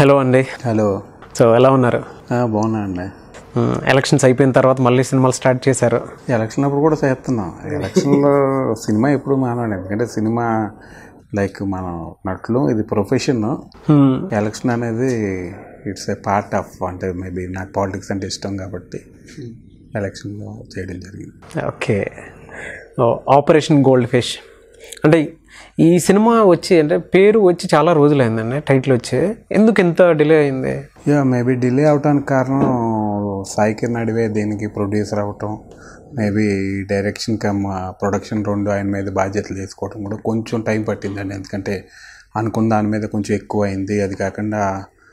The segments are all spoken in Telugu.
హలో అండి హలో సో ఎలా ఉన్నారు ఆ, బాగున్నా అండి మ్మ్, ఎలక్షన్స్ అయిపోయిన తర్వాత మళ్ళీ సినిమాలు స్టార్ట్ చేశారు ఎలక్షన్ అప్పుడు కూడా చేస్తున్నాం ఎలక్షన్లో సినిమా ఎప్పుడు మానండి ఎందుకంటే సినిమా లైక్ మనం నట్లు ఇది ప్రొఫెషన్ మ్మ్, ఎలక్షన్ అనేది ఇట్స్ ఏ పార్ట్ ఆఫ్ అంటే మేబీ నాకు పాలిటిక్స్ అంటే ఇష్టం కాబట్టి ఎలక్షన్లో చేయడం జరిగింది okay oh, operation gold fish అంటే ఈ సినిమా వచ్చి అంటే పేరు వచ్చి చాలా రోజులైందండి టైటిల్ వచ్చి ఎందుకు ఇంత డిలే అయింది యా మేబీ డిలే అవడానికి కారణం సాయి కిరణ్ అడివే దీనికి ప్రొడ్యూసర్ అవటం మేబీ డైరెక్షన్ కమ్ ప్రొడక్షన్ రెండు ఆయన మీద బాధ్యతలు తీసుకోవడం కూడా కొంచెం టైం పట్టిందండి ఎందుకంటే అనుకున్న దాని మీద కొంచెం ఎక్కువ అయింది అది కాకుండా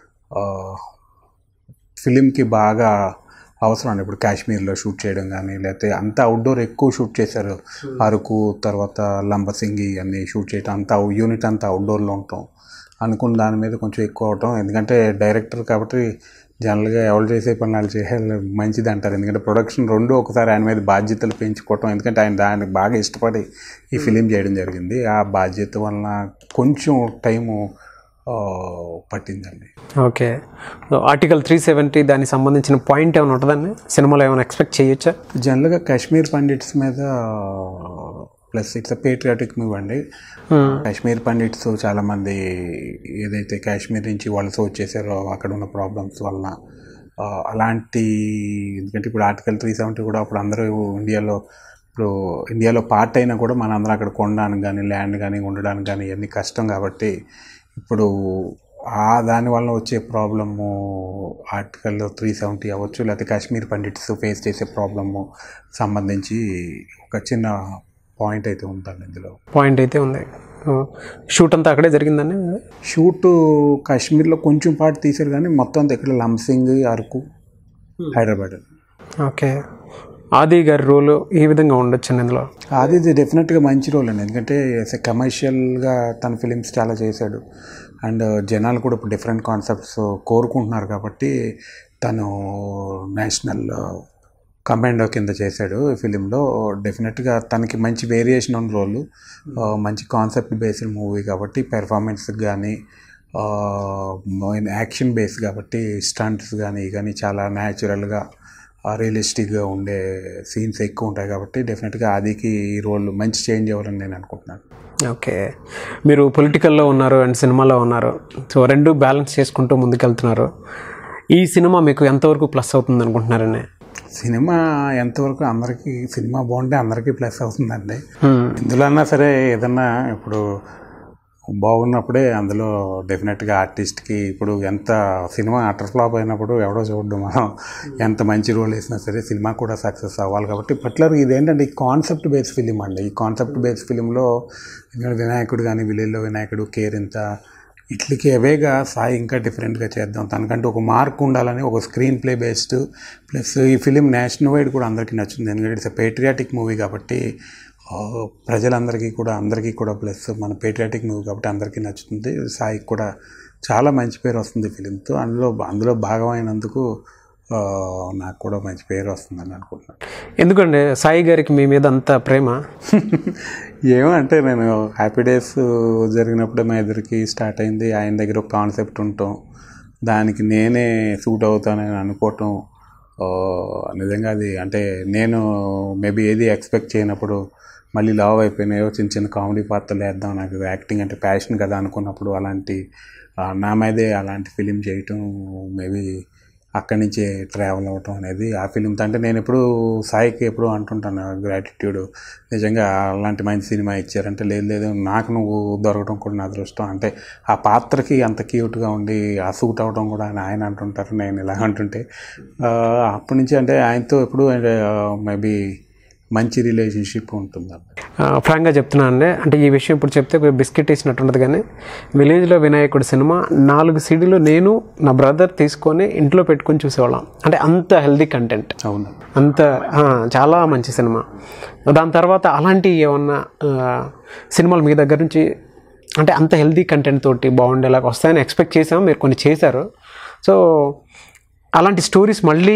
ఫిలింకి బాగా అవసరం అండి ఇప్పుడు కాశ్మీర్లో షూట్ చేయడం కానీ లేకపోతే అంతా అవుట్డోర్ ఎక్కువ షూట్ చేశారు అరకు తర్వాత లంబసింగి అన్ని షూట్ చేయడం అంతా యూనిట్ అంతా అవుట్డోర్లో ఉంటాం అనుకున్న దాని మీద కొంచెం ఎక్కువ అవటం ఎందుకంటే డైరెక్టర్ కాబట్టి జనరల్గా ఎవరు చేసే పని వాళ్ళు చేయాలి మంచిది అంటారు ఎందుకంటే ప్రొడక్షన్ రెండు ఒకసారి ఆయన మీద బాధ్యతలు పెంచుకోవటం ఎందుకంటే ఆయన దానికి బాగా ఇష్టపడి ఈ ఫిలిం చేయడం జరిగింది ఆ బాధ్యత వలన కొంచెం టైము ఆ, పట్టిందండి ఓకే ఆర్టికల్ త్రీ సెవెంటీ దానికి సంబంధించిన పాయింట్ ఏమైనా ఉంటుందండి సినిమాలో ఏమైనా ఎక్స్పెక్ట్ చేయొచ్చా జనరల్గా కాశ్మీర్ పండిట్స్ మీద ప్లస్ ఇట్స్ పేట్రియాటిక్ మూవ్ అండి మ్మ్, కాశ్మీర్ పండిట్స్ చాలామంది ఏదైతే కాశ్మీర్ నుంచి వలస వచ్చేసారో అక్కడ ఉన్న ప్రాబ్లమ్స్ వలన ఆ, అలాంటి ఎందుకంటే ఇప్పుడు ఆర్టికల్ త్రీ సెవెంటీ కూడా అప్పుడు అందరూ ఇండియాలో ఇప్పుడు ఇండియాలో పార్ట్ అయినా కూడా మన అందరం అక్కడ కొనడానికి కానీ ల్యాండ్ కానీ ఉండడానికి కానీ ఇవన్నీ కష్టం కాబట్టి ఇప్పుడు ఆ దాని వల్ల వచ్చే ప్రాబ్లము ఆర్టికల్ త్రీ సెవెంటీ అవ్వచ్చు లేకపోతే కాశ్మీర్ పండిట్స్ ఫేస్ చేసే ప్రాబ్లము సంబంధించి ఒక చిన్న పాయింట్ అయితే ఉంటుంది ఇందులో పాయింట్ అయితే ఉంది షూట్ అంతా అక్కడే జరిగిందండి షూట్ కాశ్మీర్లో కొంచెం పాటు తీశారు కానీ మొత్తం అంతా ఇక్కడ లంసింగ్ అరకు హైదరాబాద్ ఓకే ఆది గారి రోల్ ఈ విధంగా ఉండొచ్చు ఇందులో అది ఇది డెఫినెట్గా మంచి రోల్ అండి ఎందుకంటే కమర్షియల్గా తన ఫిలిమ్స్ చాలా చేశాడు అండ్ జనాలు కూడా ఇప్పుడు డిఫరెంట్ కాన్సెప్ట్స్ కోరుకుంటున్నారు కాబట్టి తను నేషనల్ కమాండో కింద చేశాడు ఈ ఫిలింలో డెఫినెట్గా తనకి మంచి వేరియేషన్ ఉన్న రోలు మంచి కాన్సెప్ట్ బేస్డ్ మూవీ కాబట్టి పెర్ఫార్మెన్స్కి కానీ యాక్షన్ బేస్ కాబట్టి స్టంట్స్ కానీ కానీ చాలా న్యాచురల్గా రియలిస్టిక్గా ఉండే సీన్స్ ఎక్కువ ఉంటాయి కాబట్టి డెఫినెట్గా ఆదికి ఈ రోల్ మంచి చేంజ్ అవ్వాలని నేను అనుకుంటున్నాను ఓకే మీరు పొలిటికల్లో ఉన్నారు అండ్ సినిమాలో ఉన్నారు సో రెండు బ్యాలెన్స్ చేసుకుంటూ ముందుకెళ్తున్నారు ఈ సినిమా మీకు ఎంతవరకు ప్లస్ అవుతుంది అనుకుంటున్నారని సినిమా ఎంతవరకు అందరికీ సినిమా బాగుంటే అందరికీ ప్లస్ అవుతుందండి ఇందులో అన్నా సరే ఏదన్నా ఇప్పుడు బాగున్నప్పుడే అందులో డెఫినెట్గా ఆర్టిస్ట్కి ఇప్పుడు ఎంత సినిమా అటర్ ఫ్లాప్ అయినప్పుడు ఎవడో చూడడం మనం ఎంత మంచి రోల్ వేసినా సరే సినిమా కూడా సక్సెస్ అవ్వాలి కాబట్టి పర్టికులర్ ఇదేంటంటే ఈ కాన్సెప్ట్ బేస్ ఫిలిం అండి ఈ కాన్సెప్ట్ బేస్ ఫిలింలో ఎందుకంటే వినాయకుడు కానీ విలేజ్లో వినాయకుడు కేర్ ఇంత ఇట్లకి అవేగా సాయి ఇంకా డిఫరెంట్గా చేద్దాం తనకంటే ఒక మార్క్ ఉండాలని ఒక స్క్రీన్ ప్లే బేస్డ్ ప్లస్ ఈ ఫిలిం నేషనల్ వైడ్ కూడా అందరికీ నచ్చింది ఎందుకంటే ఇట్స్ పేట్రియాటిక్ మూవీ కాబట్టి ఆ, ప్రజలందరికీ కూడా అందరికీ కూడా ప్లస్ మన పేట్రియాటిక్ మూవీ కాబట్టి అందరికీ నచ్చుతుంది సాయికి కూడా చాలా మంచి పేరు వస్తుంది ఫిలింతో అందులో అందులో భాగమైనందుకు ఆ, నాకు కూడా మంచి పేరు వస్తుందని అనుకుంటున్నాను ఎందుకండి సాయి గారికి మీ మీద అంత ప్రేమ ఏమంటే నేను హ్యాపీ డేస్ జరిగినప్పుడే మా ఇద్దరికి స్టార్ట్ అయింది ఆయన దగ్గర ఒక కాన్సెప్ట్ ఉండటం దానికి నేనే సూట్ అవుతానని అనుకోవటం ఆ, నిజంగా అది అంటే నేను మేబీ ఏది ఎక్స్పెక్ట్ చేయనప్పుడు మళ్ళీ లవ్ అయిపోయినాయో చిన్న చిన్న కామెడీ పాత్రలు వేద్దాం నాకు యాక్టింగ్ అంటే ప్యాషన్ కదా అనుకున్నప్పుడు అలాంటి ఆ, నా మీదే అలాంటి ఫిలిం చేయటం మేబీ అక్కడి నుంచే ట్రావెల్ అవ్వటం అనేది ఆ ఫిలింతో అంటే నేను ఎప్పుడు సాయికి ఎప్పుడు అంటుంటాను గ్రాటిట్యూడ్ నిజంగా అలాంటి మంచి సినిమా ఇచ్చారంటే లేదు లేదు నాకు నువ్వు దొరకడం కూడా నా అదృష్టం అంటే ఆ పాత్రకి అంత క్యూట్గా ఉండి ఆ సూట్ అవ్వడం కూడా ఆయన ఆయన అంటుంటారు నేను ఇలా అంటుంటే ఆ, అప్పటి నుంచి అంటే ఆయనతో ఎప్పుడు మేబీ మంచి రిలేషన్షిప్ ఉంటుందండి ఫ్రాంక్గా చెప్తున్నాను అండి అంటే ఈ విషయం ఇప్పుడు చెప్తే కొంచెం బిస్కెట్ వేసినట్టుండదు కానీ విలేజ్లో వినాయకుడు సినిమా నాలుగు సీడీలు నేను నా బ్రదర్ తీసుకొని ఇంట్లో పెట్టుకొని చూసేవాళ్ళం అంటే అంత హెల్దీ కంటెంట్ అవును అంత ఆ, చాలా మంచి సినిమా దాని తర్వాత అలాంటి ఏమన్నా ఆ, సినిమాలు మీ దగ్గర నుంచి అంటే అంత హెల్దీ కంటెంట్ తోటి బాగుండేలాగా వస్తాయని ఎక్స్పెక్ట్ చేసాము మీరు కొన్ని చేశారు సో అలాంటి స్టోరీస్ మళ్ళీ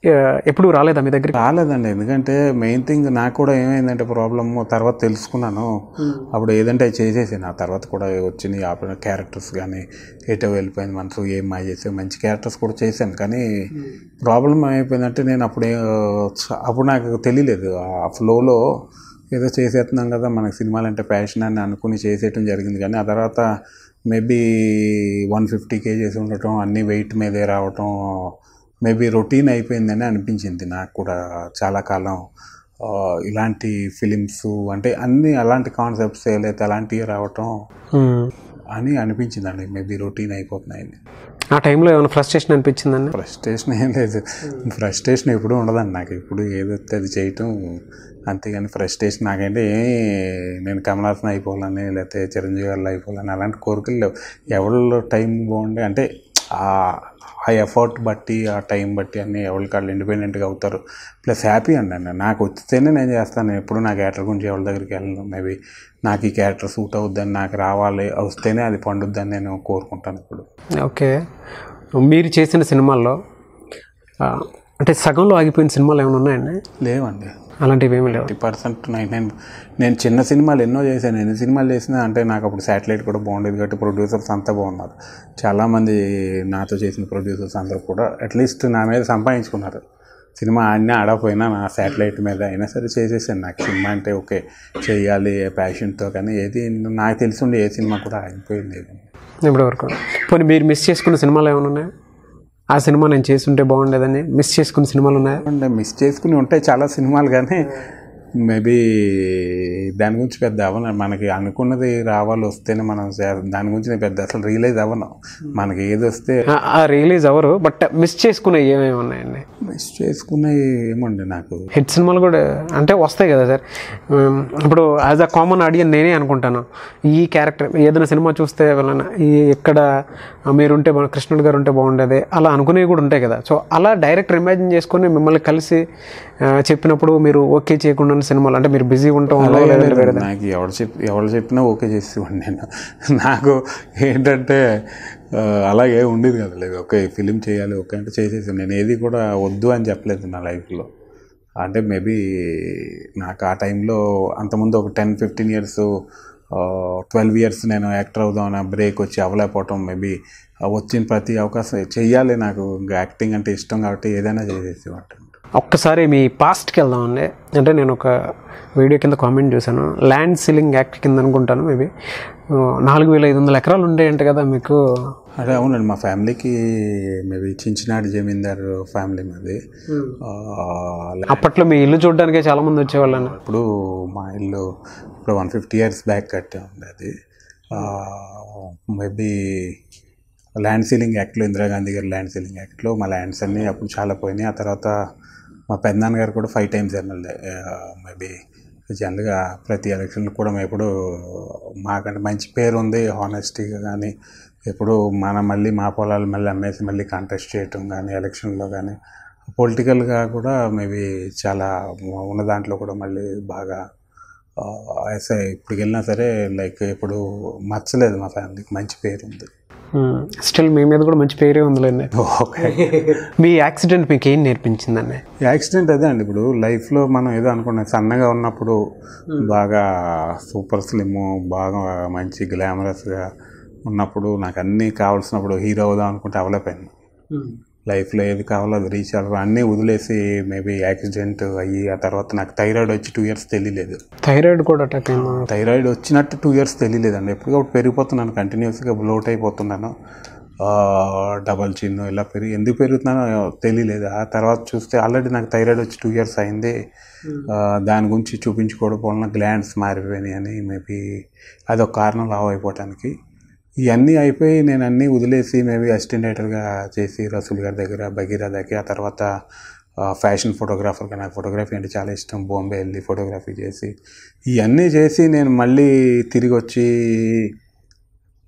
ఆ, ఎప్పుడు రాలేదా మీ దగ్గరికి రాలేదండి ఎందుకంటే మెయిన్ థింగ్ నాకు కూడా ఏమైందంటే ప్రాబ్లమ్ తర్వాత తెలుసుకున్నాను అప్పుడు ఏదంటే అది చేసేసాను ఆ తర్వాత కూడా వచ్చినాయి ఆ క్యారెక్టర్స్ కానీ ఎటో వెళ్ళిపోయింది మనసు ఏం మాయ చేసే మంచి క్యారెక్టర్స్ కూడా చేశాను కానీ ప్రాబ్లం ఏమైపోయిందంటే నేను అప్పుడు ఏ- అప్పుడు నాకు తెలియలేదు ఆ ఫ్లోలో ఏదో చేసేస్తున్నాం కదా మనకి సినిమాలు అంటే ప్యాషన్ అని అనుకుని చేసేయటం జరిగింది కానీ ఆ తర్వాత మేబీ వన్ ఫిఫ్టీ కేజీస్ ఉండటం అన్ని వెయిట్ మీదే రావటం మేబీ రొటీన్ అయిపోయిందని అనిపించింది నాకు కూడా చాలా కాలం ఆ, ఇలాంటి ఫిలిమ్స్ అంటే అన్ని అలాంటి కాన్సెప్ట్స్ లేకపోతే అలాంటివి రావటం మ్మ్. అని అనిపించిందండి మేబీ రొటీన్ అయిపోతున్నాయని ఆ టైంలో ఏమైనా ఫ్రస్ట్రేషన్ అనిపించిందండి ఫ్రస్ట్రేషన్ ఏం లేదు ఫ్రస్ట్రేషన్ ఎప్పుడు ఉండదండి నాకు ఇప్పుడు ఏదైతే అది చేయటం అంతేగాని ఫ్రస్ట్రేషన్ నాకంటే ఏ నేను కమలాసన్ అయిపోవాలని లేకపోతే చిరంజీవి గారు అయిపోవాలని అలాంటి కోరికలు లేవు ఎవరిలో టైం బాగుండే అంటే ఆ ఆ ఎఫర్ట్ బట్టి ఆ టైం బట్టి అన్నీ ఎవరికి వాళ్ళు ఇండిపెండెంట్గా అవుతారు ప్లస్ హ్యాపీ అండి అన్న నాకు వచ్చితేనే నేను చేస్తాను ఎప్పుడు నా క్యారెక్టర్ గురించి ఎవరి దగ్గరికి వెళ్ళను మేబీ నాకు ఈ క్యారెక్టర్ సూట్ అవుద్దని నాకు రావాలి వస్తేనే అది పండుద్దని నేను కోరుకుంటాను ఇప్పుడు ఓకే మీరు చేసిన సినిమాల్లో ఆ, అంటే సగంలో ఆగిపోయిన సినిమాలు ఏమైనా ఉన్నాయండి లేవండి అలాంటివి ఏమీ లేవు ఫిఫ్టీ పర్సెంట్ నైన్ నైన్ నేను చిన్న సినిమాలు ఎన్నో చేశాను ఎన్ని సినిమాలు చేసినా అంటే నాకు అప్పుడు శాటిలైట్ కూడా బాగుండేది కాబట్టి ప్రొడ్యూసర్స్ అంతా బాగున్నారు చాలామంది నాతో చేసిన ప్రొడ్యూసర్స్ అందరూ కూడా అట్లీస్ట్ నా మీద సంపాదించుకున్నారు సినిమా ఆడినా ఆడకపోయినా నా శాటిలైట్ మీద అయినా సరే చేసేసాను నాకు సినిమా అంటే ఓకే చేయాలి ప్యాషన్తో కానీ ఏది నాకు తెలిసి ఉండే ఏ సినిమా కూడా ఆగిపోయింది ఇప్పటి వరకు పోనీ మీరు మిస్ చేసుకున్న సినిమాలు ఏమైనా ఉన్నాయా ఆ సినిమా నేను చేస్తుంటే బాగుండేదని మిస్ చేసుకున్న సినిమాలు ఉన్నాయా అంటే మిస్ చేసుకుని ఉంటాయి చాలా సినిమాలు కానీ మేబీ దాని గురించి పెద్ద అవ్వను మనకి అనుకున్నది రావాలి వస్తేనే మనం చే- దాని గురించి నేను పెద్ద అసలు రియలైజ్ అవ్వను మనకి ఏది వస్తే ఆ- ఆ రిలీజ్ అవరు బట్ మిస్ చేసుకునే ఏమేమి ఉన్నాయండి మిస్ చేసుకునే ఏమండి నాకు హిట్ సినిమాలు కూడా అంటే వస్తాయి కదా సార్ ఉమ్, ఇప్పుడు యాజ్ అ కామన్ ఆడియన్ నేనే అనుకుంటాను ఈ క్యారెక్టర్ ఏదైనా సినిమా చూస్తే వలన ఈ ఎక్కడ మీరుంటే మన కృష్ణుడు గారు ఉంటే బాగుండేది అలా అనుకునేవి కూడా ఉంటాయి కదా సో అలా డైరెక్టర్ ఇమాజిన్ చేసుకొని మిమ్మల్ని కలిసి ఆ, చెప్పినప్పుడు మీరు ఓకే చేయకుండా ఉన్న సినిమాలు అంటే మీరు బిజీ ఉంటాం లేదంటే వేరే నాకు ఎవరు చెప్పి ఎవరు చెప్పినా ఓకే చేసేవాడిని నేను నాకు ఏంటంటే ఆ, అలాగే ఉండేది కదా లేదు ఓకే ఫిలిం చేయాలి ఓకే అంటే చేసేసాను నేను ఏది కూడా వద్దు అని చెప్పలేదు నా లైఫ్లో అంటే మేబీ నాకు ఆ టైంలో అంతకుముందు ఒక ten fifteen years twelve years నేను యాక్టర్ అవుదాం బ్రేక్ వచ్చి అవ్వలేకపోవటం మేబీ వచ్చిన ప్రతి అవకాశం చెయ్యాలి నాకు ఇంకా యాక్టింగ్ అంటే ఇష్టం కాబట్టి ఏదైనా చేసేసేవాటి ఒక్కసారి మీ పాస్ట్కి వెళ్దామండి అంటే నేను ఒక వీడియో కింద కామెంట్ చూశాను ల్యాండ్ సీలింగ్ యాక్ట్ కింద అనుకుంటాను మేబీ నాలుగు వేల ఐదు వందల ఎకరాలు ఉండేయంట కదా మీకు అదే అవునండి మా ఫ్యామిలీకి మేబీ చించినాడు జమీందార్ ఫ్యామిలీ మాది ఆ, అప్పట్లో మీ ఇల్లు చూడడానికే చాలా మంది వచ్చేవాళ్ళని ఇప్పుడు మా ఇల్లు ఇప్పుడు వన్ ఫిఫ్టీ ఇయర్స్ బ్యాక్ కట్టే ఉంది అది మేబీ ల్యాండ్ సీలింగ్ యాక్ట్లో ఇందిరాగాంధీ గారి ల్యాండ్ సీలింగ్ యాక్ట్లో మా ల్యాండ్స్ అన్నీ అప్పుడు చాలా పోయినాయి ఆ తర్వాత మా పెద్దనాన్న గారు కూడా ఫైవ్ టైమ్స్ ఎమ్మెల్యే మేబీ జనరల్గా ప్రతి ఎలక్షన్లో కూడా మేము ఎప్పుడు మాకంటే మంచి పేరు ఉంది హానెస్టీగా కానీ ఎప్పుడు మన మళ్ళీ మా పొలాలు మళ్ళీ అమ్మేసి మళ్ళీ కాంటెస్ట్ చేయటం కానీ ఎలక్షన్లో కానీ పొలిటికల్గా కూడా మేబీ చాలా ఉన్న దాంట్లో కూడా మళ్ళీ బాగా ఎస్ఐ ఇప్పుడు వెళ్ళినా సరే లైక్ ఇప్పుడు మచ్చలేదు మా ఫ్యామిలీకి మంచి పేరు ఉంది స్టిల్ మీ మీద కూడా మంచి పేరే ఉందిలేండి ఓకే మీ యాక్సిడెంట్ మీకు ఏం నేర్పించిందండి యాక్సిడెంట్ అదే అండి ఇప్పుడు లైఫ్లో మనం ఏదో అనుకున్నాం సన్నగా ఉన్నప్పుడు బాగా సూపర్ స్లిమ్ బాగా మంచి గ్లామరస్గా ఉన్నప్పుడు నాకు అన్నీ కావాల్సినప్పుడు హీరో అవుదాం అనుకుంటే అవలేకపోయాను లైఫ్లో ఏది కావాలో అది రీచ్ అవ్వాలి అన్నీ వదిలేసి మేబీ యాక్సిడెంట్ అయ్యి ఆ తర్వాత నాకు థైరాయిడ్ వచ్చి టూ ఇయర్స్ తెలియలేదు థైరాయిడ్ కూడా అటాక్ అయింది థైరాయిడ్ వచ్చినట్టు టూ ఇయర్స్ తెలియలేదండి ఎప్పటికప్పుడు పెరిగిపోతున్నాను కంటిన్యూస్గా బ్లోట్ అయిపోతున్నాను డబల్ చిన్ ఇలా పెరిగి ఎందుకు పెరుగుతున్నానో తెలియలేదు ఆ తర్వాత చూస్తే ఆల్రెడీ నాకు థైరాయిడ్ వచ్చి టూ ఇయర్స్ అయింది ఆ, దాని గురించి చూపించుకోవడం వలన గ్లాండ్స్ మారిపోయినాయి అని మేబీ అదొక కారణం లావ్ అయిపోవటానికి ఇవన్నీ అయిపోయి నేను అన్నీ వదిలేసి మేబీ అసిస్టెంట్ రైటర్గా చేసి రసూల్ గారి దగ్గర భగీరథకి ఆ తర్వాత ఫ్యాషన్ ఫోటోగ్రాఫర్గా నాకు ఫోటోగ్రఫీ అంటే చాలా ఇష్టం బాంబే వెళ్ళి ఫోటోగ్రఫీ చేసి ఇవన్నీ చేసి నేను మళ్ళీ తిరిగి వచ్చి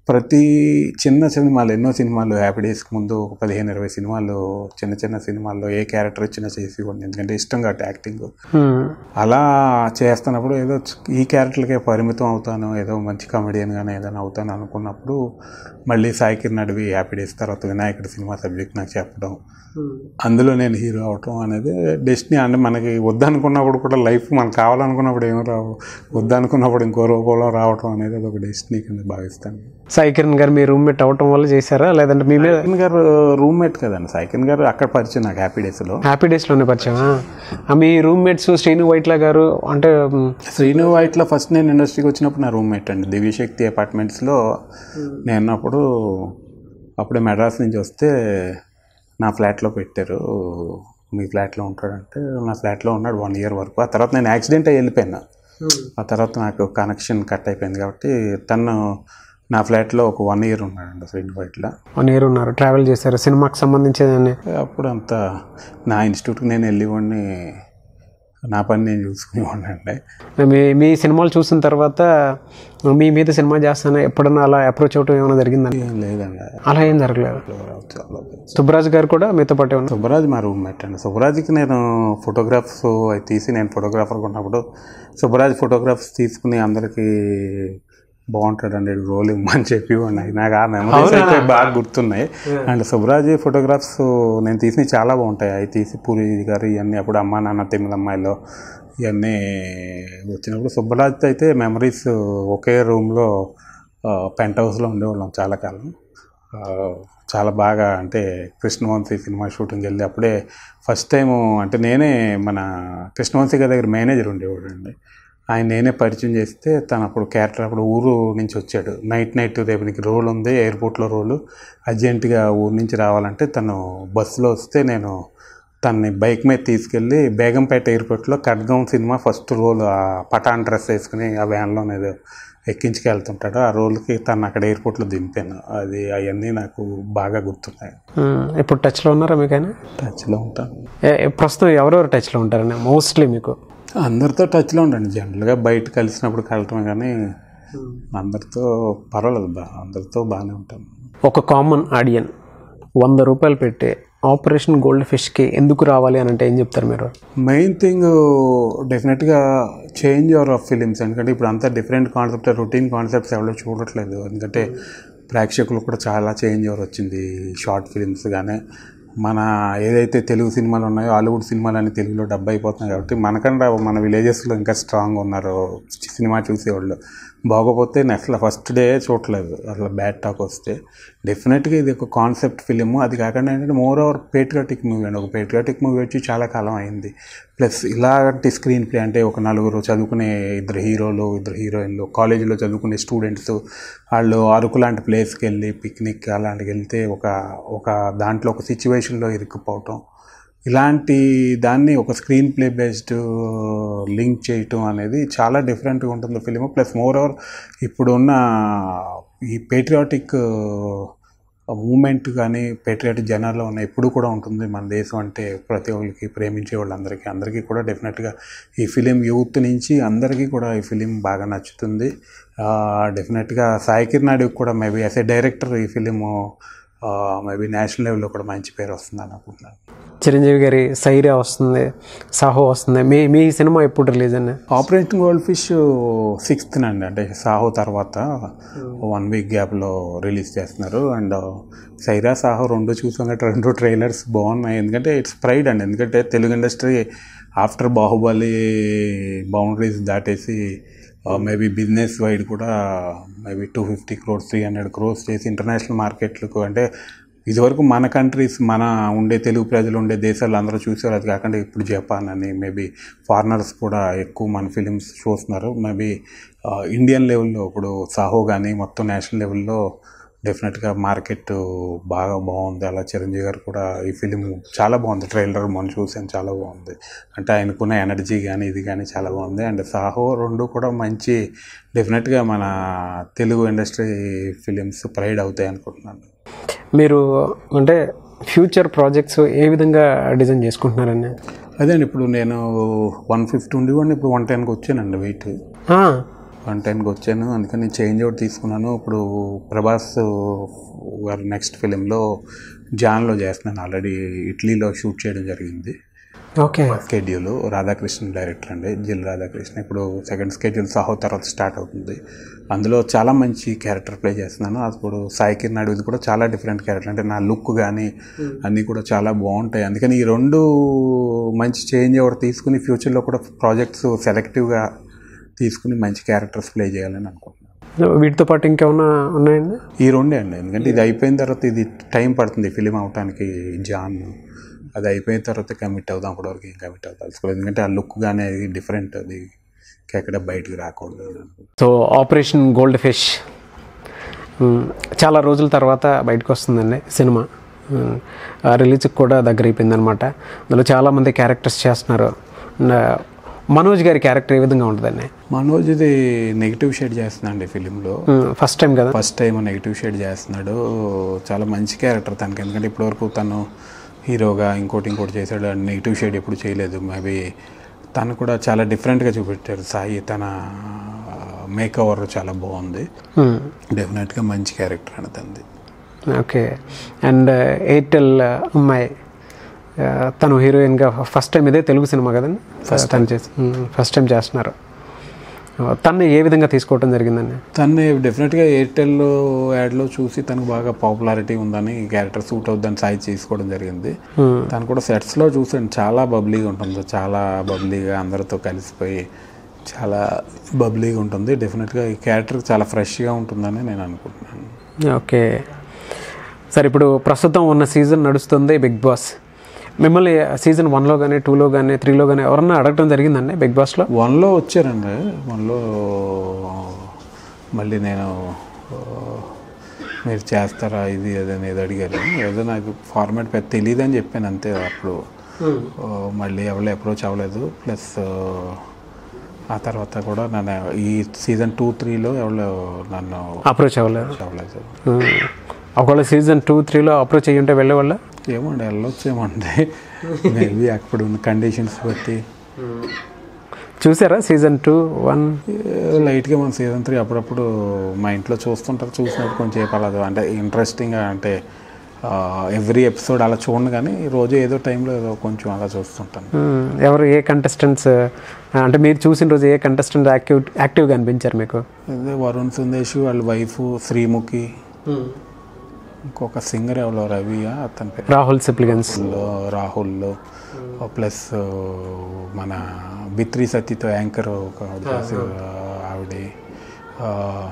ప్రతి చిన్న సినిమాలు ఎన్నో సినిమాలు హ్యాపీ డేస్కి ముందు ఒక పదిహేను ఇరవై సినిమాలు చిన్న చిన్న సినిమాల్లో ఏ క్యారెక్టర్ వచ్చినా చేసి ఇవ్వండి ఎందుకంటే ఇష్టం కాబట్టి యాక్టింగ్ మ్మ్. అలా చేస్తున్నప్పుడు ఏదో ఈ క్యారెక్టర్కే పరిమితం అవుతాను ఏదో మంచి కామెడియన్ కానీ ఏదైనా అవుతాను అనుకున్నప్పుడు మళ్ళీ సాయి కిరణ్ అడివి హ్యాపీ డేస్ తర్వాత వినాయకుడి సినిమా సబ్జెక్ట్ నాకు చెప్పడం అందులో నేను హీరో అవటం అనేది డెస్టినీ అంటే మనకి వద్దనుకున్నప్పుడు కూడా లైఫ్ మనకు కావాలనుకున్నప్పుడు ఏమో రావు వద్దనుకున్నప్పుడు ఇంకో రూపంలో రావటం అనేది అది ఒక డెస్టినీ కింద భావిస్తాను సాయి కిరణ్ గారు మీ రూమ్మేట్ అవటం వల్ల చేశారా లేదంటే మీ మీద సైకిన్ గారు రూమ్మేట్ కదండి సైకిన్ గారు అక్కడ పరిచయం నాకు హ్యాపీ డేస్లో హ్యాపీ డేస్లోనే పరిచయమా ఆ, మీ రూమ్మేట్స్ శ్రీను వైట్ల గారు అంటే మ్, శ్రీను వైట్లో ఫస్ట్ నేను ఇండస్ట్రీకి వచ్చినప్పుడు నా రూమ్మేట్ అండి దివ్యశక్తి అపార్ట్మెంట్స్లో నేను ఉన్నప్పుడు అప్పుడే మెడ్రాస్ నుంచి వస్తే నా ఫ్లాట్లో పెట్టారు మీ ఫ్లాట్లో ఉంటాడంటే నా ఫ్లాట్లో ఉన్నాడు వన్ ఇయర్ వరకు ఆ తర్వాత నేను యాక్సిడెంట్ అయ్యి వెళ్ళిపోయాను ఆ తర్వాత నాకు కనెక్షన్ కట్ అయిపోయింది కాబట్టి తను నా ఫ్లాట్లో ఒక వన్ ఇయర్ ఉన్నాడండి శ్రీను వైట్లో వన్ ఇయర్ ఉన్నారు ట్రావెల్ చేశారు సినిమాకి సంబంధించిందని అప్పుడు అంత నా ఇన్స్టిట్యూట్కి నేను వెళ్ళివ్వండి నా పని నేను చూసుకునేవాడిని అండి మీ మీ సినిమాలు చూసిన తర్వాత మీ మీద సినిమా చేస్తాను ఎప్పుడన్నా అలా అప్రోచ్ అవటం ఏమైనా జరిగిందని ఏం లేదండి అలా ఏం జరగలేదు చాలా సుబ్బరాజు గారు కూడా మీతో పాటే ఉన్నారు సుబ్బరాజ్ మా రూమ్మేట్ అండి సుబ్బరాజ్కి నేను ఫోటోగ్రాఫ్స్ అవి తీసి నేను ఫోటోగ్రాఫర్గా ఉన్నప్పుడు సుబ్బరాజ్ ఫోటోగ్రాఫ్స్ తీసుకుని అందరికీ బాగుంటాడండి రోల్ ఇమ్మని చెప్పి ఉన్నాయి నాకు ఆ మెమరీస్ అయితే బాగా గుర్తున్నాయి అండ్ సుబ్బరాజ్ ఫోటోగ్రాఫ్స్ నేను తీసినవి చాలా బాగుంటాయి అవి తీసి పూరి గారు ఇవన్నీ అప్పుడు అమ్మ నాన్న తిమ్మిలమ్మాయిలో ఇవన్నీ వచ్చినప్పుడు సుబ్బరాజ్తో అయితే మెమరీస్ ఒకే రూమ్లో పెంట్ హౌస్లో ఉండేవాళ్ళం చాలా కాలం ఆ, చాలా బాగా అంటే కృష్ణవంశీ సినిమా షూటింగ్కి వెళ్ళి అప్పుడే ఫస్ట్ టైం అంటే నేనే మన కృష్ణవంశీ గారి దగ్గర మేనేజర్ ఉండేవాడు అండి ఆయన నేనే పరిచయం చేస్తే తను అప్పుడు క్యారెక్టర్ అప్పుడు ఊరు నుంచి వచ్చాడు నైట్ నైట్ రేపు నీకు రోల్ ఉంది ఎయిర్పోర్ట్లో రోలు అర్జెంటుగా ఊరు నుంచి రావాలంటే తను బస్సులో వస్తే నేను తనని బైక్ మీద తీసుకెళ్ళి బేగంపేట ఎయిర్పోర్ట్లో ఖడ్గం సినిమా ఫస్ట్ రోల్ ఆ పటాన్ డ్రెస్ వేసుకుని ఆ వ్యాన్లో ఏదో ఎక్కించుకెళ్తుంటాడు ఆ రోల్కి తను అక్కడ ఎయిర్పోర్ట్లో దింపాను అది అవన్నీ నాకు బాగా గుర్తున్నాయి మ్, ఇప్పుడు టచ్లో ఉన్నారా మీకైనా టచ్లో ఉంటాను ఏ- ఏ- ప్రస్తుతం ఎవరెవరు టచ్లో ఉంటారండి మోస్ట్లీ మీకు అందరితో టచ్లో ఉండండి జనరల్గా బయట కలిసినప్పుడు కలటమే కానీ అందరితో పర్వాలేదు బా అందరితో బాగానే ఉంటాను ఒక కామన్ ఆడియన్ వంద రూపాయలు పెట్టి ఆపరేషన్ గోల్డ్ ఫిష్కి ఎందుకు రావాలి అని అంటే ఏం చెప్తారు మీరు మెయిన్ థింగ్ డెఫినెట్గా చేంజ్ ఓవర్ ఆఫ్ ఫిలిమ్స్ ఎందుకంటే ఇప్పుడు అంతా డిఫరెంట్ కాన్సెప్ట్ రొటీన్ కాన్సెప్ట్స్ ఎవరో చూడట్లేదు ఎందుకంటే ప్రేక్షకులు కూడా చాలా చేంజ్ ఓవర్ వచ్చింది షార్ట్ ఫిలిమ్స్ కానీ మన ఏదైతే తెలుగు సినిమాలు ఉన్నాయో హాలీవుడ్ సినిమాలు అన్ని తెలుగులో డబ్బు అయిపోతున్నాయి కాబట్టి మనకన్నా మన విలేజెస్లో ఇంకా స్ట్రాంగ్ ఉన్నారు సినిమా చూసేవాళ్ళు బాగోపోతే నెక్స్ట్ ఫస్ట్ డే చూడలేదు అట్లా బ్యాడ్ టాక్ వస్తే డెఫినెట్గా ఇది ఒక కాన్సెప్ట్ ఫిలిం అది కాకుండా ఏంటంటే మోర్ ఓవర్ పేట్రియాటిక్ మూవీ అండి ఒక పేట్రియాటిక్ మూవీ వచ్చి చాలా కాలం అయింది ప్లస్ ఇలాంటి స్క్రీన్ ప్లే అంటే ఒక నలుగురు చదువుకునే ఇద్దరు హీరోలు ఇద్దరు హీరోయిన్లు కాలేజీలో చదువుకునే స్టూడెంట్స్ వాళ్ళు అరకు లాంటి ప్లేస్కి వెళ్ళి పిక్నిక్ అలాంటికి వెళ్తే ఒక ఒక దాంట్లో ఒక సిచ్యువేషన్లో ఇరుక్కుపోవటం ఇలాంటి దాన్ని ఒక స్క్రీన్ ప్లే బేస్డ్ లింక్ చేయటం అనేది చాలా డిఫరెంట్గా ఉంటుంది ఫిలిం ప్లస్ మోర్ ఓవర్ ఇప్పుడున్న ఈ పేట్రియాటిక్ మూమెంట్ కానీ పేట్రియాటిక్ జనాల్లో ఉన్న ఎప్పుడు కూడా ఉంటుంది మన దేశం అంటే ప్రతి ఒక్కరికి ప్రేమించే వాళ్ళందరికీ అందరికీ కూడా డెఫినెట్గా ఈ ఫిలిం యూత్ నుంచి అందరికీ కూడా ఈ ఫిలిం బాగా నచ్చుతుంది డెఫినెట్గా సాయి కిరణాడికి కూడా మేబీ యాజ్ ఏ డైరెక్టర్ ఈ ఫిలిము మేబీ నేషనల్ లెవెల్లో కూడా మంచి పేరు వస్తుందని అనుకుంటున్నాను చిరంజీవి గారి సైరా వస్తుంది సాహో వస్తుంది మీ మీ సినిమా ఎప్పుడు రిలీజ్ అండి ఆపరేషన్ గోల్డ్ ఫిష్ సిక్స్త్ అండి అంటే సాహో తర్వాత వన్ వీక్ గ్యాప్లో రిలీజ్ చేస్తున్నారు అండ్ సైరా సాహో రెండు చూసాం కాబట్టి రెండు ట్రైలర్స్ బాగున్నాయి ఎందుకంటే ఇట్స్ ప్రైడ్ అండి ఎందుకంటే Telugu industry after Baahubali boundaries దాటేసి మేబీ బిజినెస్ వైడ్ కూడా maybe two fifty crores three hundred crores చేసి ఇంటర్నేషనల్ మార్కెట్లకు అంటే ఇదివరకు మన కంట్రీస్ మన ఉండే తెలుగు ప్రజలు ఉండే దేశాలు అందరూ చూసారు అది కాకుండా ఇప్పుడు జపాన్ అని మేబీ ఫారినర్స్ కూడా ఎక్కువ మన ఫిలిమ్స్ చూస్తున్నారు మేబీ ఇండియన్ లెవెల్లో ఇప్పుడు సాహో కానీ మొత్తం నేషనల్ లెవెల్లో డెఫినెట్గా మార్కెట్ బాగా బాగుంది అలా చిరంజీవి గారు కూడా ఈ ఫిలిం చాలా బాగుంది ట్రైలర్ మొన్న చూసాను చాలా బాగుంది అంటే ఆయనకున్న ఎనర్జీ కానీ ఇది కానీ చాలా బాగుంది అండ్ సాహో రెండు కూడా మంచి డెఫినెట్గా మన తెలుగు ఇండస్ట్రీ ఫిలిమ్స్ ప్రైడ్ అవుతాయి అనుకుంటున్నాను మీరు అంటే ఫ్యూచర్ ప్రాజెక్ట్స్ ఏ విధంగా డిజైన్ చేసుకుంటున్నారండి అదే అండి ఇప్పుడు నేను వన్ ఫిఫ్టీ ఉండేవాడిని ఇప్పుడు వన్ టెన్కి వచ్చానండి వెయిట్ ఆ, వన్ టైంకి వచ్చాను అందుకని చేంజ్ అవుట్ తీసుకున్నాను ఇప్పుడు ప్రభాస్ గారు నెక్స్ట్ ఫిలింలో జాన్లో చేస్తున్నాను ఆల్రెడీ ఇటలీలో షూట్ చేయడం జరిగింది ఓకే స్కెడ్యూల్ రాధాకృష్ణ డైరెక్టర్ అండి జిల్ రాధాకృష్ణ ఇప్పుడు సెకండ్ స్కెడ్యూల్ సాహో తర్వాత స్టార్ట్ అవుతుంది అందులో చాలా మంచి క్యారెక్టర్ ప్లే చేస్తున్నాను అప్పుడు సాయి కిరణ్ అడవిది కూడా చాలా డిఫరెంట్ క్యారెక్టర్ అంటే నా లుక్ కానీ అన్నీ కూడా చాలా బాగుంటాయి అందుకని ఈ రెండు మంచి చేంజ్ ఒకటి తీసుకుని ఫ్యూచర్లో కూడా ప్రాజెక్ట్స్ సెలెక్టివ్గా తీసుకుని మంచి క్యారెక్టర్స్ ప్లే చేయాలని అనుకుంటున్నాను వీటితో పాటు ఇంకేమన్నా ఉన్నాయండి ఈ రెండే అండి ఎందుకంటే ఇది అయిపోయిన తర్వాత ఇది టైం పడుతుంది ఫిలిం అవటానికి జాన్ అది అయిపోయిన తర్వాత కమిట్ అవుదాం అప్పటివరకు ఏం కమిట్ అవుతాం తెలుసుకోలేదు ఎందుకంటే ఆ లుక్ కానీ అది డిఫరెంట్ అది ఎక్కడ బయటకు రాకూడదు so operation gold fish hmm, చాలా రోజుల తర్వాత బయటకు వస్తుందండి సినిమా మ్, ఆ రిలీజ్కి కూడా దగ్గర అయిపోయింది అనమాట అందులో చాలామంది క్యారెక్టర్స్ చేస్తున్నారు అండ్ మనోజ్ గారి క్యారెక్టర్ ఏ విధంగా ఉంటుందండి మనోజ్ ఇది నెగిటివ్ షేడ్ చేస్తున్నాడు ఫిలింలో ఫస్ట్ టైం కదా ఫస్ట్ టైం నెగిటివ్ షేడ్ చేస్తున్నాడు చాలా మంచి క్యారెక్టర్ తనకి ఎందుకంటే ఇప్పటివరకు తను హీరోగా ఇంకోటి ఇంకోటి చేశాడు నెగిటివ్ షేడ్ ఎప్పుడు చేయలేదు మేబీ తను కూడా చాలా డిఫరెంట్గా చూపెట్టారు సాయి తన మేక్ ఓవర్ చాలా బాగుంది మ్, డెఫినెట్గా మంచి క్యారెక్టర్ అని తంది ఓకే అండ్ ఎయిర్టెల్ అమ్మాయి ఆ, తను హీరోయిన్గా ఫస్ట్ టైం ఇదే తెలుగు సినిమా కదండి తను చేసి ఫస్ట్ టైం చేస్తున్నారు తను ఏ విధంగా తీసుకోవడం జరిగిందండి తన్ని డెఫినెట్గా ఎయిర్టెల్ యాడ్లో చూసి తనకు బాగా పాపులారిటీ ఉందని ఈ క్యారెక్టర్ సూట్ అవుద్దని సాయి తీసుకోవడం జరిగింది Hmm. తను కూడా సెట్స్లో చూసాను చాలా బబ్లీగా ఉంటుంది చాలా బబ్లీగా అందరితో కలిసిపోయి చాలా బబ్లీగా ఉంటుంది డెఫినెట్గా ఈ క్యారెక్టర్ చాలా ఫ్రెష్గా ఉంటుందని నేను అనుకుంటున్నాను ఓకే సరే ఇప్పుడు ప్రస్తుతం ఉన్న సీజన్ నడుస్తుంది బిగ్ బాస్ మిమ్మల్ని సీజన్ వన్లో కానీ టూలో కానీ త్రీలో కానీ ఎవరన్నా అడగడం జరిగిందండి బిగ్ బాస్లో వన్లో వచ్చారండి వన్లో మళ్ళీ నేను ఆ, మీరు చేస్తారా ఇది అది అని ఏదో అడిగారు ఏదో నాకు ఫార్మాట్ పెద్ద తెలియదు అని చెప్పాను అంతే అప్పుడు ఆ, మళ్ళీ ఎవరు అప్రోచ్ అవ్వలేదు ప్లస్ ఆ తర్వాత కూడా నన్ను ఈ సీజన్ టూ త్రీలో ఎవరు నన్ను అప్రోచ్ అవ్వలేదు అవ్వలేదు ఉమ్. ఒకవేళ సీజన్ టూ త్రీలో అప్రోచ్ అయ్యి ఉంటే వెళ్ళేవాళ్ళ ఏమండి వెళ్ళొచ్చేమండి మేబీ అక్కడ ఉన్న కండిషన్స్ బట్టి చూసారా సీజన్ టూ వన్ లైట్గా మన సీజన్ త్రీ అప్పుడప్పుడు మా ఇంట్లో చూస్తుంటారు చూసినప్పుడు కొంచెం చెప్పాలి అంటే ఇంట్రెస్టింగ్గా అంటే ఎవ్రీ ఎపిసోడ్ అలా చూడండి కానీ రోజు ఏదో టైంలో ఏదో కొంచెం అలా చూస్తుంటాను ఉమ్, ఎవరు ఏ కంటెస్టెంట్స్ అంటే మీరు చూసిన రోజు ఏ కంటెస్టెంట్ యాక్టివ్ యాక్టివ్గా అనిపించారు మీకు అదే వరుణ్ సందేశ్ వాళ్ళ వైఫ్ శ్రీముఖి ఇంకొక సింగర్ ఎవరో రవియా అతని పేరు రాహుల్ సిప్లిగన్స్ రాహుల్ ప్లస్ మన బిత్రి సతీతో యాంకర్ ఒక ఆవిడ చేసి, ఆవిడ ఆ,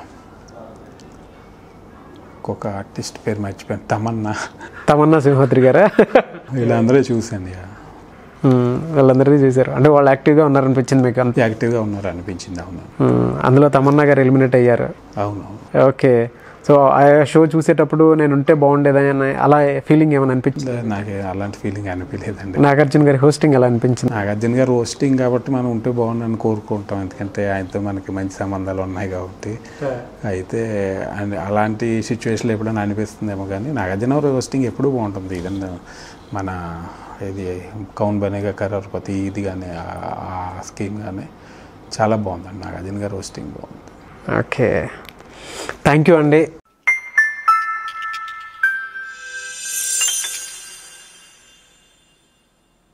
ఇంకొక ఆర్టిస్ట్ పేరు మర్చిపోయాను తమన్నా తమన్నా సింహాద్రి గారా వీళ్ళందరూ చూశాను ఇక ఉమ్, వాళ్ళందరినీ చూశారు అంటే వాళ్ళు యాక్టివ్గా ఉన్నారనిపించింది మీకు అంత యాక్టివ్గా ఉన్నారు అనిపించింది అవును ఉమ్, అందులో తమన్నా గారు ఎలిమినేట్ అయ్యారు అవును ఓకే సో ఆ షో చూసేటప్పుడు నేను ఉంటే బాగుండేదని అని అలా ఫీలింగ్ ఏమైనా అనిపించింది నాకు అలాంటి ఫీలింగ్ అనిపించలేదండి నాగార్జున గారి హోస్టింగ్ ఎలా అనిపించింది నాగార్జున గారు రోస్టింగ్ కాబట్టి మనం ఉంటే బాగుండని కోరుకుంటాం ఎందుకంటే ఆయనతో మనకి మంచి సంబంధాలు ఉన్నాయి కాబట్టి అయితే అన్- అలాంటి సిచ్యువేషన్లో ఎప్పుడైనా అనిపిస్తుందేమో కానీ నాగార్జున గారు రోస్టింగ్ ఎప్పుడూ బాగుంటుంది ఇదన్నా మన ఇది కౌన్ బనేగా కరోర్పతి ఇది కానీ ఆ స్కీమ్ కానీ చాలా బాగుందండి నాగార్జున గారు రోస్టింగ్ బాగుంది ఓకే థ్యాంక్ యూ అండి